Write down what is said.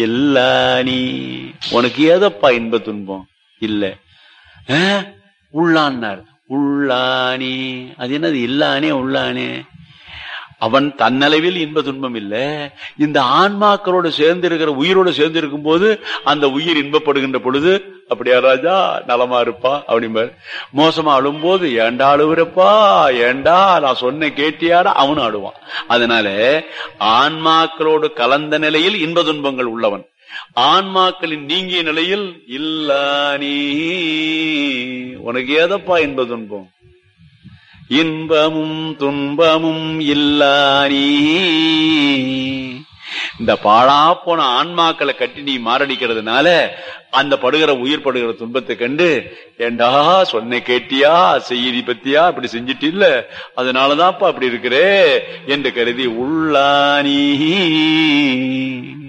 எல்லா நீ உனக்கு ஏதப்பா இன்ப துன்பம் இல்ல ஆ? உள்ளான்னார் உள்ளானே அது என்னது இல்லானே உள்ளானே அவன் தன்னளவில் இன்ப துன்பம் இல்ல இந்த ஆன்மாக்களோடு சேர்ந்து இருக்கிற உயிரோடு சேர்ந்து இருக்கும் போது அந்த உயிர் இன்பப்படுகின்ற பொழுது அப்படியா ராஜா நலமா இருப்பா அப்படிம்பார் மோசமா அழும்போது ஏண்டா அழுவுறப்பா ஏண்டா நான் சொன்ன கேட்டியாடா அவனும் அழுவான் அதனால ஆன்மாக்களோடு கலந்த நிலையில் இன்ப துன்பங்கள் உள்ளவன் ஆன்மாக்களின் நீங்கிய நிலையில் இல்லா நீ உனக்கு ஏதப்பா இன்ப துன்பம் இன்பமும் துன்பமும் இல்லா நீ இந்த பாழா போன ஆன்மாக்களை கட்டி நீ மாரடிக்கிறதுனால அந்த படுகிற உயிர் படுகிற துன்பத்தை கண்டு ஏண்டா சொன்ன கேட்டியா செய்தி பத்தியா அப்படி செஞ்சிட்டு இல்ல அதனாலதான்ப்பா அப்படி இருக்கிறே என்று கருதி உள்ளானி